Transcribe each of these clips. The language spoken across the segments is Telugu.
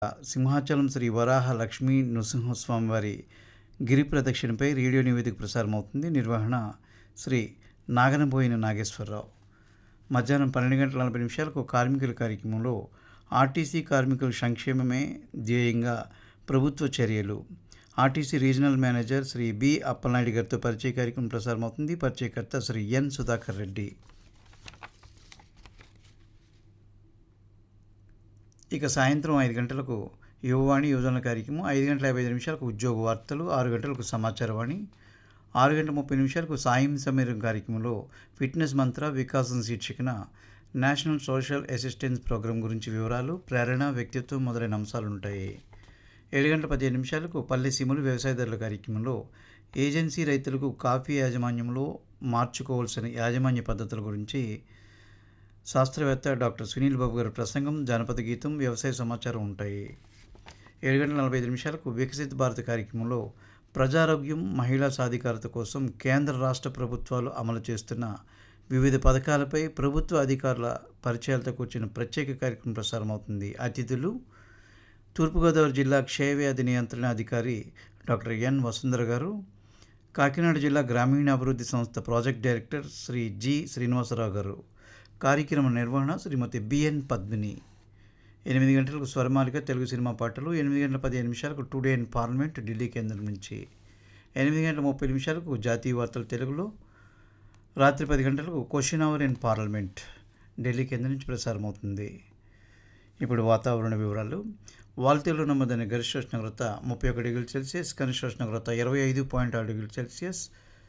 సింహాచలం శ్రీ వరాహ లక్ష్మీ నృసింహస్వామి వారి గిరి ప్రదక్షిణపై రేడియో నివేదిక ప్రసారమవుతుంది నిర్వహణ శ్రీ నాగనబోయిన నాగేశ్వరరావు మధ్యాహ్నం పన్నెండు గంటల నలభై నిమిషాలకు కార్మికుల కార్యక్రమంలో ఆర్టీసీ కార్మికుల సంక్షేమమే ధ్యేయంగా ప్రభుత్వ చర్యలు RTC regional manager Shri B Appalanaidu గారితో పరిచయ కార్యక్రమం ప్రసారమవుతుంది పరిచయకర్త శ్రీ ఎన్ సుధాకర్ రెడ్డి ఇక సాయంత్రం ఐదు గంటలకు యువవాణి యువజన కార్యక్రమం ఐదు గంటల యాభై ఐదు నిమిషాలకు ఉద్యోగ వార్తలు ఆరు గంటలకు సమాచారవాణి ఆరు గంటల ముప్పై నిమిషాలకు సాయం సమీరం కార్యక్రమంలో ఫిట్నెస్ మంత్ర వికాసం శీర్షికన నేషనల్ సోషల్ అసిస్టెన్స్ ప్రోగ్రాం గురించి వివరాలు ప్రేరణ వ్యక్తిత్వం మొదలైన అంశాలు ఉంటాయి ఏడు గంటల పదిహేను నిమిషాలకు పల్లె సీములు వ్యవసాయదారుల కార్యక్రమంలో ఏజెన్సీ రైతులకు కాఫీ యాజమాన్యంలో మార్చుకోవాల్సిన యాజమాన్య పద్ధతుల గురించి శాస్త్రవేత్త డాక్టర్ సునీల్ బాబు గారి ప్రసంగం జానపద గీతం వ్యవసాయ సమాచారం ఉంటాయి ఏడు గంటల నలభై ఐదు నిమిషాలకు వికసిత్ భారత్ కార్యక్రమంలో ప్రజారోగ్యం మహిళా సాధికారత కోసం కేంద్ర రాష్ట్ర ప్రభుత్వాలు అమలు చేస్తున్న వివిధ పథకాలపై ప్రభుత్వ అధికారుల పరిచయాలతో కూర్చున్న ప్రత్యేక కార్యక్రమం ప్రసారమవుతుంది అతిథులు తూర్పుగోదావరి జిల్లా క్షయవ్యాధి నియంత్రణ అధికారి డాక్టర్ ఎన్ వసుంధర గారు కాకినాడ జిల్లా గ్రామీణాభివృద్ధి సంస్థ project director Shri G Srinivasa Rao గారు కార్యక్రమ నిర్వహణ శ్రీమతి బిఎన్ పద్మిని ఎనిమిది గంటలకు స్వరమాలిక తెలుగు సినిమా పాటలు ఎనిమిది గంటల పదిహేను నిమిషాలకు టుడే ఇన్ పార్లమెంట్ ఢిల్లీ కేంద్రం నుంచి ఎనిమిది గంటల ముప్పై నిమిషాలకు జాతీయ వార్తలు తెలుగులో రాత్రి పది గంటలకు question hour in parliament Delhi కేంద్రం నుంచి ప్రసారం అవుతుంది ఇప్పుడు వాతావరణ వివరాలు వాల్తీలో నమోదైన గరిష్ట ఉష్ణోగ్రత ముప్పై ఒక డిగ్రీల సెల్సియస్ కనిష్ట ఉష్ణోగ్రత ఇరవై ఐదు పాయింట్ ఆరు డిగ్రీల సెల్సియస్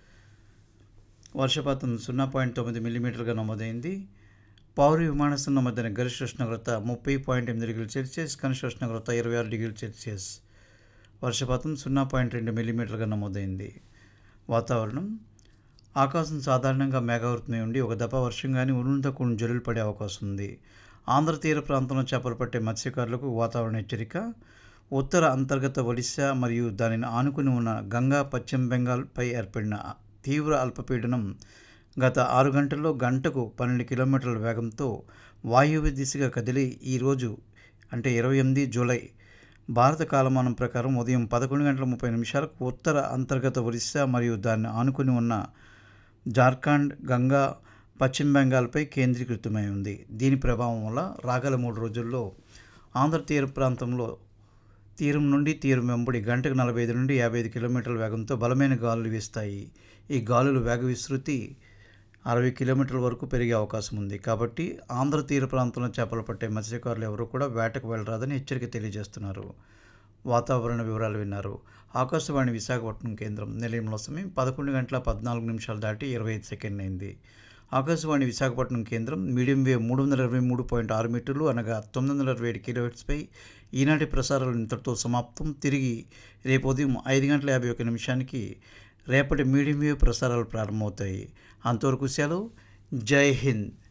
వర్షపాతం సున్నా పాయింట్ తొమ్మిది మిల్లీమీటర్గా నమోదైంది పౌరి విమానాశ్రయం నమోదైన గరిష్ట ఉష్ణోగ్రత ముప్పై పాయింట్ ఎనిమిది డిగ్రీల సెల్సియస్ కనిష్ట ఉష్ణోగ్రత ఇరవై ఆరు డిగ్రీల సెల్సియస్ వర్షపాతం సున్నా పాయింట్ రెండు మిల్లీమీటర్గా నమోదైంది వాతావరణం ఆకాశం సాధారణంగా మేఘావృతమై ఉండి ఒక దఫా వర్షం కానీ ఉరుములతో కూడిన జల్లులు పడే అవకాశం ఉంది ఆంధ్ర తీర ప్రాంతంలో చేపలు పట్టే మత్స్యకారులకు వాతావరణ హెచ్చరిక ఉత్తర అంతర్గత ఒడిశా మరియు దానిని ఆనుకుని ఉన్న గంగా పశ్చిమ బెంగాల్పై ఏర్పడిన తీవ్ర అల్పపీడనం గత ఆరు గంటల్లో గంటకు పన్నెండు కిలోమీటర్ల వేగంతో వాయువ్య దిశగా కదిలి ఈరోజు అంటే ఇరవై ఎనిమిది జూలై భారత కాలమానం ప్రకారం ఉదయం పదకొండు గంటల ముప్పై నిమిషాలకు ఉత్తర అంతర్గత ఒరిస్సా మరియు దాన్ని ఆనుకుని ఉన్న జార్ఖండ్ గంగా పశ్చిమ బెంగాల్పై కేంద్రీకృతమై ఉంది దీని ప్రభావం వల్ల రాగల మూడు రోజుల్లో ఆంధ్ర తీర ప్రాంతంలో తీరం నుండి తీరం వెంబడి గంటకు నలభై ఐదు నుండి యాభై ఐదు కిలోమీటర్ల వేగంతో బలమైన గాలులు వీస్తాయి ఈ గాలులు వేగ విస్తృతి అరవై కిలోమీటర్ల వరకు పెరిగే అవకాశం ఉంది కాబట్టి ఆంధ్ర తీర ప్రాంతంలో చేపలు పట్టే మత్స్యకారులు ఎవరు కూడా వేటకు వెళ్ళరాదని హెచ్చరిక తెలియజేస్తున్నారు వాతావరణ వివరాలు విన్నారు ఆకాశవాణి విశాఖపట్నం కేంద్రం నిలయంలో సమయం పదకొండు గంటల పద్నాలుగు నిమిషాలు దాటి ఇరవై ఐదు సెకండ్ అయింది ఆకాశవాణి విశాఖపట్నం కేంద్రం మీడియం వేవ్ మూడు వందల ఇరవై మూడు పాయింట్ ఆరు మీటర్లు అనగా తొమ్మిది వందల ఇరవై ఏడు కిలోహెట్స్పై ఈనాటి ప్రసారాలు ఇంతటితో సమాప్తం తిరిగి రేపు ఉదయం ఐదు గంటల యాభై ఒక నిమిషానికి రేపటి మీడియం వేవ్ ప్రసారాలు ప్రారంభమవుతాయి అంతవరకు సెలవు జై హింద్